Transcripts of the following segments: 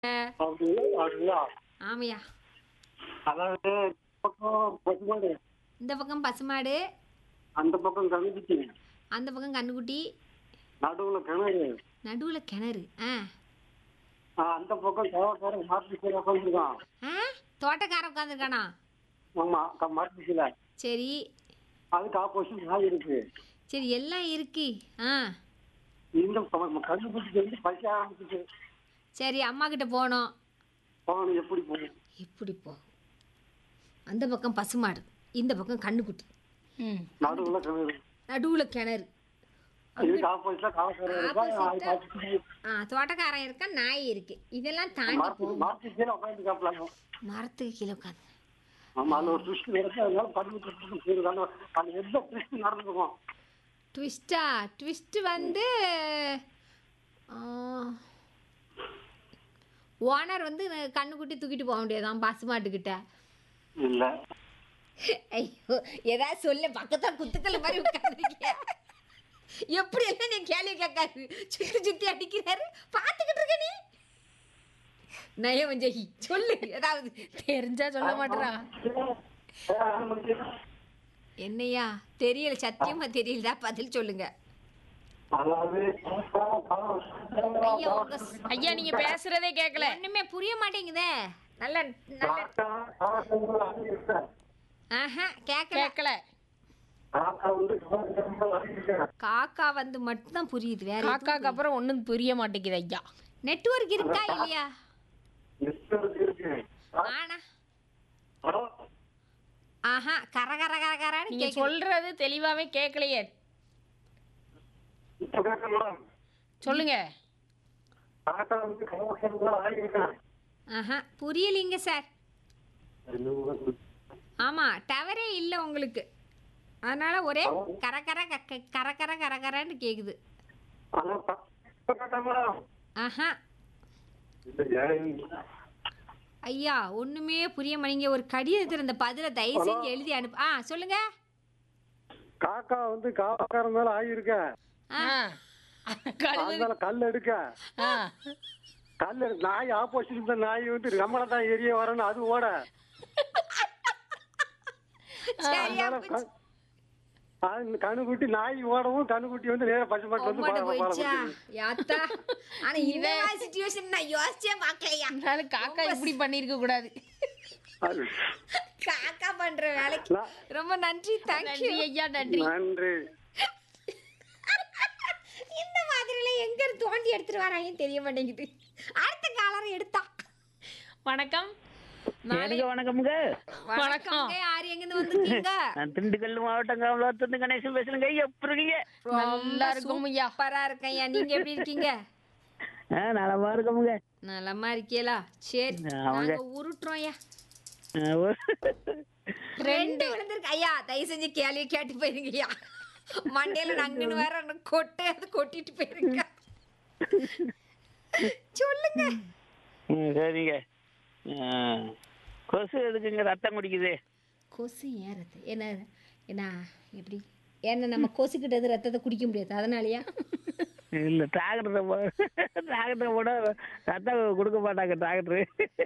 அப்படிங்களா அப்படிங்களா ஆமையா அதாவது பக்கம் பசுமாடு இந்த பக்கம் பசுமாடு அந்த பக்கம் கமிச்சு அந்த பக்கம் கண்ணுக்குட்டி நடுவுல கிணறு நடுவில் கிணறு ஆ ஆ, அந்த பக்கம் தேவைக்காரன் மாட்டுச்சில உட்காந்துருக்கான் ஆ தோட்டக்காரன் உட்காந்துருக்கானா ஆமா க- மாட்டுச்சில சரி அதுக்கு ஆப்போசிட் நாய் இருக்கு சரி எல்லாம் இருக்கு ஆ இந்த கண்டுபிடிச்சி வந்து பசி ஆரம்பிச்சிச்சு சரி அம்மா கிட்ட போனோம் போகணும் எப்படி போகணும் எப்படி போ அந்த பக்கம் பசுமாடு இந்த பக்கம் கண்ணுக்குட்டி ம் நடுவுல கிணறு நடுவில் கிணறு இதுக்கு ஆப்போசிட்ல காவக்காரன் இருக்கா அது பார்த்துட்டு ஆ தோட்டக்காரன் இருக்கா நாய் இருக்கு இதெல்லாம் தாண்டி மாட்டு போகும் மாட்டுச்சில உட்காந்து காப்பலாம் மரத்துக்கு கீழே உட்காந்து ஆமா அதுல ஒரு ட்விஸ்ட் நடக்கு அதனால கண்டுபிடிச்சிட்டு போயிருக்காங்க அது எந்த ட்விஸ்ட் நடந்துக்கும் ட்விஸ்டா ட்விஸ்ட் வந்து ஓனர் வந்து கண்ணுக்குட்டி தூக்கிட்டு போக முடியாதான் பசுமாட்டுக்கிட்ட இல்ல ஐயோ ஏதாவது சொல்ல பக்கத்துல குத்துக்கல் மாதிரி உட்காந்துருக்கிய எப்படி எல்லாம் நீ கேள்வி கேட்காது சுத்தி சுத்தி அடிக்கிறாரு பார்த்துக்கிட்டு இருக்க நீ நயவஞ்சகி சொல்லு ஏதாவது தெரிஞ்சா சொல்ல மாட்டேறா என்னையா தெரியல சத்தியமா தெரியலதா பதில் சொல்லுங்க அதாவது ஐயா உங்க ஸ்- ஐயா நீங்க பேசுறதே கேட்கல ஒண்ணுமே புரிய மாட்டேங்குதே நல்ல நல்ல ஆஹா கேட்கல கேட்கல காக்கா வந்து மட்டும்தான் புரியுது வேற காக்காக்கு அப்புறம் ஒண்ணும் புரிய மாட்டேங்குது ஐயா நெட்வொர்க் இருக்கா இல்லையா ஆனா ஆஹா கர கர கர கரன்னு நீங்க கேக்குது சொல்றது தெளிவாவே கேட்கலையே சொல்லுங்க ஆஹா புரியலைங்க சார் ஆமா டவரே இல்லை உங்களுக்கு அதனால ஒரே கர கர கக்க- கர கர கர கரன்னு கேக்குது ஆஹா ஐயா ஒண்ணுமே புரிய மாட்டேங்க ஒரு கடிதத்தில் இந்த பதில தயவு செஞ்சு எழுதி அனுப்பு ஆ சொல்லுங்க காக்கா வந்து காக்காரன் மேல ஆகியிருக்க ஆ ஆ. கழுவு அதனால கல் எடுக்க ஆ. கல் எடு- நாய் ஆப்போசிட் இருந்த நாய் வந்து நம்மள தான் எரிய வரணும் அது ஓட சரியா அதனால போச்சு. க- அது கணுக்குட்டி நாய் ஓடவும் கணுக்குட்டி வந்து நேர பசுமாட்டு வந்து உம்மட்ட பால- பால போயிடுச்சா குடிக்குது. யாத்தா ஆனா இந்த மாதிரி சுச்சுவேஷன் நான் யோசிச்சே பார்க்கலையா அதனால காக்கா இப்படி பண்ணிருக்க கூடாது அது- காக்கா பண்ற வேலைக்கு நான்- ரொம்ப நன்றி தேங்க்யூ நன்றி ஐயா நன்றி நன்றி இந்த மாதிரிலாம் எங்க இருந்து தோண்டி எடுத்துட்டு வராங்கன்னு தெரிய மாட்டேங்குது அடுத்த காலரை எடுத்தா வணக்கம் எனக்கு வணக்கம்ங்க வணக்கம் யார் எங்க இருந்து வந்திருக்கீங்க நான் திண்டுக்கல் மாவட்டம் காவலாத்திருந்து கணேசன் பேசுறேங்க எப்படி இருக்கீங்க நல்லா இருக்கும் ஐயா சூப்பரா இருக்கேன் நீங்க எப்படி இருக்கீங்க ஆ நலமா இருக்கமுங்க நலமா இருக்கீங்களா சரி ஆமாங்க. நாங்க உருட்டுறோம் ஐயா ஆ, ஒரு- ரெண்டு விழுந்திருக்கு ஐயா தயவு செஞ்சு கேள்வி கேட்டு போயிருங்க ஐயா மண்டையில நங்குன்னு வேற ஒண்ணு கொட்டு அது கொட்டிட்டு போயிருங்க சொல்லுங்க ம், சரிங்க ஆ, கொசு எதுக்குங்க ரத்தம் குடிக்குது கொசு ஏறது என்ன என்ன எப்படி ஏன்னா நம்ம கொசுக்கிட்டது ரத்தத்தை குடிக்க முடியாது அதனாலயா இல்ல டிராக்டர் டிராக்டர் கூட ரத்தம் கொடுக்க மாட்டாங்க டிராக்டர்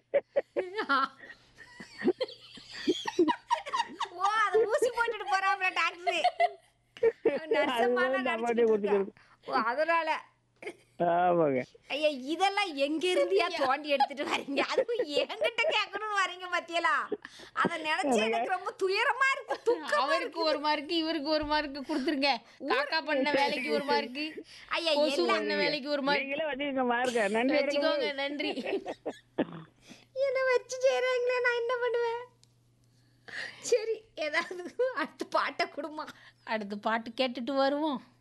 ஓ அது ஊசி போட்டுட்டு போறாப்ல டாக்டர் நர்சமான அது நடிச்சுட்டு அப்படியே இருக்கா. ஓ அதனால ஆமாங்க ஐயா இதெல்லாம் எங்க இருந்தியா தோண்டி எடுத்துட்டு வரீங்க அதுவும் என்கிட்ட கேட்கணும்னு வரீங்க பாத்தியலா அத நினைச்சு எனக்கு ரொம்ப துயரமா இருக்கு துக்கம் அவருக்கு ஒரு மார்க்கு இவருக்கு ஒரு மார்க்கு கொடுத்துருங்க காக்கா பண்ண வேலைக்கு ஒரு மார்க்கு ஐயா கொசு எல்லாம் பண்ண வேலைக்கு ஒரு மார்க் நீங்களே வச்சுக்கோங்க மார்க்க நன்றி வச்சுக்கோங்க நன்றி என்ன வச்சு செய்யறாங்களே நான் என்ன பண்ணுவேன் சரி ஏதாவது அடுத்த பாட்டை கொடுமா அடுத்து பாட்டு கேட்டுட்டு வருவோம்